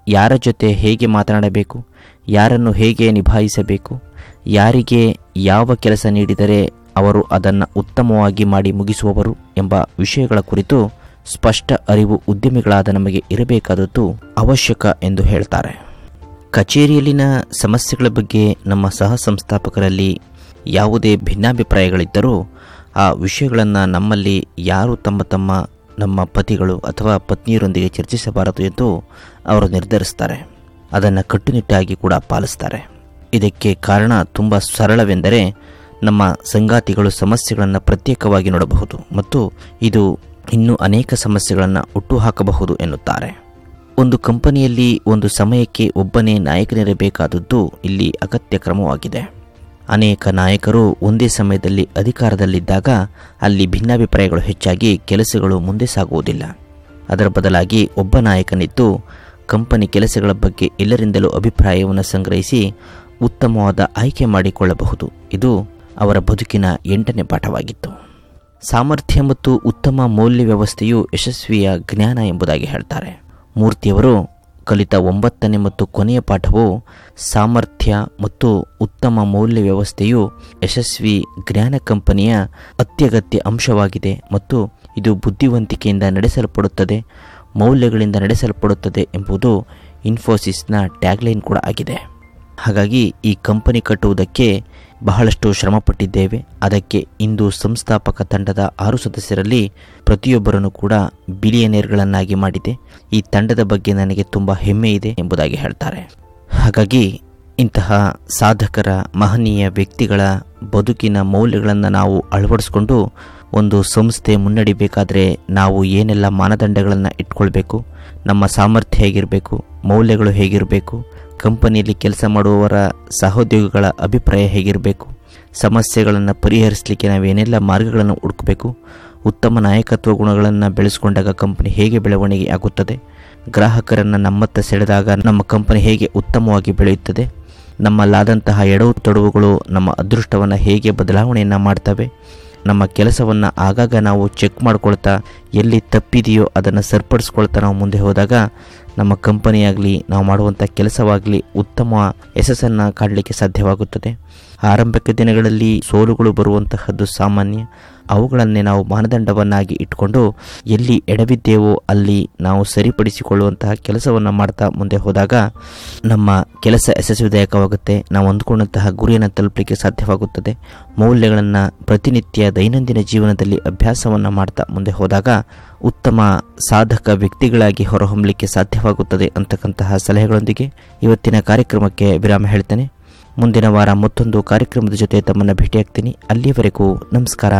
ಯಾರ ಜೊತೆ ಹೇಗೆ ಮಾತನಾಡಬೇಕು ಯಾರನ್ನು ಹೇಗೆ ನಿಭಾಯಿಸಬೇಕು ಯಾರಿಗೆ ಯಾವ ಕೆಲಸ ನೀಡಿದರೆ ಅವರು ಅದನ್ನು ಉತ್ತಮವಾಗಿ ಮಾಡಿ ಮುಗಿಸುವವರು ಎಂಬ ವಿಷಯಗಳ ಕುರಿತು ಸ್ಪಷ್ಟ ಅರಿವು ಉದ್ಯಮಿಗಳಾದ ನಮಗೆ ಇರಬೇಕಾದದ್ದು ಅವಶ್ಯಕ ಎಂದು ಹೇಳ್ತಾರೆ ಕಚೇರಿಯಲ್ಲಿನ ಸಮಸ್ಯೆಗಳ ಬಗ್ಗೆ ನಮ್ಮ ಸಹ ಸಂಸ್ಥಾಪಕರಲ್ಲಿ ಯಾವುದೇ ಭಿನ್ನಾಭಿಪ್ರಾಯಗಳಿದ್ದರೂ ಆ ವಿಷಯಗಳನ್ನು ನಮ್ಮಲ್ಲಿ ಯಾರು ತಮ್ಮ ತಮ್ಮ ನಮ್ಮ ಪತಿಗಳು ಅಥವಾ ಪತ್ನಿಯರೊಂದಿಗೆ ಚರ್ಚಿಸಬಾರದು ಎಂದು ಅವರು ನಿರ್ಧರಿಸ್ತಾರೆ ಅದನ್ನು ಕಟ್ಟುನಿಟ್ಟಾಗಿ ಕೂಡ ಪಾಲಿಸ್ತಾರೆ ಇದಕ್ಕೆ ಕಾರಣ ತುಂಬ ಸರಳವೆಂದರೆ ನಮ್ಮ ಸಂಗಾತಿಗಳು ಸಮಸ್ಯೆಗಳನ್ನು ಪ್ರತ್ಯೇಕವಾಗಿ ನೋಡಬಹುದು ಮತ್ತು ಇದು ಇನ್ನೂ ಅನೇಕ ಸಮಸ್ಯೆಗಳನ್ನು ಹುಟ್ಟುಹಾಕಬಹುದು ಎನ್ನುತ್ತಾರೆ ಒಂದು ಕಂಪನಿಯಲ್ಲಿ ಒಂದು ಸಮಯಕ್ಕೆ ಒಬ್ಬನೇ ನಾಯಕನಿರಬೇಕಾದದ್ದು ಇಲ್ಲಿ ಅಗತ್ಯ ಕ್ರಮವಾಗಿದೆ ಅನೇಕ ನಾಯಕರು ಒಂದೇ ಸಮಯದಲ್ಲಿ ಅಧಿಕಾರದಲ್ಲಿದ್ದಾಗ ಅಲ್ಲಿ ಭಿನ್ನಾಭಿಪ್ರಾಯಗಳು ಹೆಚ್ಚಾಗಿ ಕೆಲಸಗಳು ಮುಂದೆ ಸಾಗುವುದಿಲ್ಲ ಅದರ ಬದಲಾಗಿ ಒಬ್ಬ ನಾಯಕನಿದ್ದು ಕಂಪನಿ ಕೆಲಸಗಳ ಬಗ್ಗೆ ಎಲ್ಲರಿಂದಲೂ ಅಭಿಪ್ರಾಯವನ್ನು ಸಂಗ್ರಹಿಸಿ ಉತ್ತಮವಾದ ಆಯ್ಕೆ ಮಾಡಿಕೊಳ್ಳಬಹುದು ಇದು ಅವರ ಬದುಕಿನ ಎಂಟನೇ ಪಾಠವಾಗಿತ್ತು ಸಾಮರ್ಥ್ಯ ಮತ್ತು ಉತ್ತಮ ಮೌಲ್ಯ ವ್ಯವಸ್ಥೆಯು ಯಶಸ್ವಿಯ ಜ್ಞಾನ ಎಂಬುದಾಗಿ ಹೇಳ್ತಾರೆ ಮೂರ್ತಿಯವರು ಕಲಿತ ಒಂಬತ್ತನೇ ಮತ್ತು ಕೊನೆಯ ಪಾಠವು ಸಾಮರ್ಥ್ಯ ಮತ್ತು ಉತ್ತಮ ಮೌಲ್ಯ ವ್ಯವಸ್ಥೆಯು ಯಶಸ್ವಿ ಜ್ಞಾನ ಕಂಪನಿಯ ಅತ್ಯಗತ್ಯ ಅಂಶವಾಗಿದೆ ಮತ್ತು ಇದು ಬುದ್ಧಿವಂತಿಕೆಯಿಂದ ನಡೆಸಲ್ಪಡುತ್ತದೆ ಮೌಲ್ಯಗಳಿಂದ ನಡೆಸಲ್ಪಡುತ್ತದೆ ಎಂಬುದು ಇನ್ಫೋಸಿಸ್ನ ಟ್ಯಾಗ್ಲೈನ್ ಕೂಡ ಆಗಿದೆ ಹಾಗಾಗಿ ಈ ಕಂಪನಿ ಕಟ್ಟುವುದಕ್ಕೆ ಬಹಳಷ್ಟು ಶ್ರಮಪಟ್ಟಿದ್ದೇವೆ ಅದಕ್ಕೆ ಇಂದು ಸಂಸ್ಥಾಪಕ ತಂಡದ ಆರು ಸದಸ್ಯರಲ್ಲಿ ಪ್ರತಿಯೊಬ್ಬರನ್ನು ಕೂಡ ಬಿಲಿಯನೇರ್ಗಳನ್ನಾಗಿ ಮಾಡಿದೆ ಈ ತಂಡದ ಬಗ್ಗೆ ನನಗೆ ತುಂಬ ಹೆಮ್ಮೆ ಇದೆ ಎಂಬುದಾಗಿ ಹೇಳ್ತಾರೆ ಹಾಗಾಗಿ ಇಂತಹ ಸಾಧಕರ ಮಹನೀಯ ವ್ಯಕ್ತಿಗಳ ಬದುಕಿನ ಮೌಲ್ಯಗಳನ್ನು ನಾವು ಅಳವಡಿಸ್ಕೊಂಡು ಒಂದು ಸಂಸ್ಥೆ ಮುನ್ನಡಿಬೇಕಾದರೆ ನಾವು ಏನೆಲ್ಲ ಮಾನದಂಡಗಳನ್ನು ಇಟ್ಕೊಳ್ಬೇಕು ನಮ್ಮ ಸಾಮರ್ಥ್ಯ ಹೇಗಿರಬೇಕು ಮೌಲ್ಯಗಳು ಹೇಗಿರಬೇಕು ಕಂಪನಿಯಲ್ಲಿ ಕೆಲಸ ಮಾಡುವವರ ಸಹೋದ್ಯೋಗಿಗಳ ಅಭಿಪ್ರಾಯ ಹೇಗಿರಬೇಕು ಸಮಸ್ಯೆಗಳನ್ನು ಪರಿಹರಿಸಲಿಕ್ಕೆ ನಾವೇನೆಲ್ಲ ಮಾರ್ಗಗಳನ್ನು ಹುಡುಕಬೇಕು ಉತ್ತಮ ನಾಯಕತ್ವ ಗುಣಗಳನ್ನು ಬೆಳೆಸ್ಕೊಂಡಾಗ ಕಂಪನಿ ಹೇಗೆ ಬೆಳವಣಿಗೆ ಆಗುತ್ತದೆ ಗ್ರಾಹಕರನ್ನು ನಮ್ಮತ್ತ ಸೆಳೆದಾಗ ನಮ್ಮ ಕಂಪನಿ ಹೇಗೆ ಉತ್ತಮವಾಗಿ ಬೆಳೆಯುತ್ತದೆ ನಮ್ಮಲ್ಲಾದಂತಹ ಎಡವು ತೊಡವುಗಳು ನಮ್ಮ ಅದೃಷ್ಟವನ್ನು ಹೇಗೆ ಬದಲಾವಣೆಯನ್ನು ಮಾಡ್ತವೆ ನಮ್ಮ ಕೆಲಸವನ್ನು ಆಗಾಗ ನಾವು ಚೆಕ್ ಮಾಡ್ಕೊಳ್ತಾ ಎಲ್ಲಿ ತಪ್ಪಿದೆಯೋ ಅದನ್ನು ಸರಿಪಡಿಸ್ಕೊಳ್ತಾ ನಾವು ಮುಂದೆ ಹೋದಾಗ ನಮ್ಮ ಕಂಪನಿಯಾಗಲಿ ನಾವು ಮಾಡುವಂಥ ಕೆಲಸವಾಗಲಿ ಉತ್ತಮ ಯಶಸ್ಸನ್ನು ಕಾಡಲಿಕ್ಕೆ ಸಾಧ್ಯವಾಗುತ್ತದೆ ಆರಂಭಿಕ ದಿನಗಳಲ್ಲಿ ಸೋಲುಗಳು ಬರುವಂತಹದ್ದು ಸಾಮಾನ್ಯ ಅವುಗಳನ್ನೇ ನಾವು ಮಾನದಂಡವನ್ನಾಗಿ ಇಟ್ಕೊಂಡು ಎಲ್ಲಿ ಎಡವಿದ್ದೇವೋ ಅಲ್ಲಿ ನಾವು ಸರಿಪಡಿಸಿಕೊಳ್ಳುವಂತಹ ಕೆಲಸವನ್ನು ಮಾಡ್ತಾ ಮುಂದೆ ಹೋದಾಗ ನಮ್ಮ ಕೆಲಸ ಯಶಸ್ವಿದಾಯಕವಾಗುತ್ತೆ ನಾವು ಅಂದುಕೊಂಡಂತಹ ಗುರಿಯನ್ನು ತಲುಪಲಿಕ್ಕೆ ಸಾಧ್ಯವಾಗುತ್ತದೆ ಮೌಲ್ಯಗಳನ್ನು ಪ್ರತಿನಿತ್ಯ ದೈನಂದಿನ ಜೀವನದಲ್ಲಿ ಅಭ್ಯಾಸವನ್ನು ಮಾಡ್ತಾ ಮುಂದೆ ಹೋದಾಗ ಉತ್ತಮ ಸಾಧಕ ವ್ಯಕ್ತಿಗಳಾಗಿ ಹೊರಹೊಮ್ಮಲಿಕ್ಕೆ ಸಾಧ್ಯವಾಗುತ್ತದೆ ಅಂತಕ್ಕಂತಹ ಸಲಹೆಗಳೊಂದಿಗೆ ಇವತ್ತಿನ ಕಾರ್ಯಕ್ರಮಕ್ಕೆ ವಿರಾಮ ಹೇಳ್ತೇನೆ ಮುಂದಿನ ವಾರ ಮತ್ತೊಂದು ಕಾರ್ಯಕ್ರಮದ ಜೊತೆ ತಮ್ಮನ್ನು ಭೇಟಿಯಾಗ್ತೀನಿ ಅಲ್ಲಿಯವರೆಗೂ ನಮಸ್ಕಾರ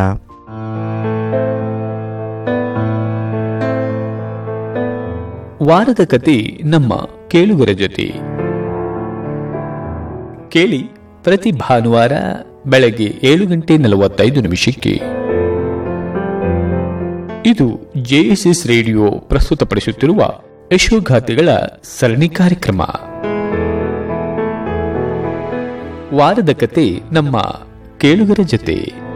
ವಾರದ ಕತೆ ನಮ್ಮ ಕೇಳುಗರ ಜೊತೆ ಕೇಳಿ ಪ್ರತಿ ಭಾನುವಾರ ಬೆಳಗ್ಗೆ ಏಳು ಗಂಟೆ ನಲವತ್ತೈದು ನಿಮಿಷಕ್ಕೆ ಇದು ಜೆಎಸ್ಎಸ್ ರೇಡಿಯೋ ಪ್ರಸ್ತುತಪಡಿಸುತ್ತಿರುವ ಯಶೋಗಾಥೆಗಳ ಸರಣಿ ಕಾರ್ಯಕ್ರಮ ವಾರದ ಕತೆ ನಮ್ಮ ಕೇಳುಗರ ಜೊತೆ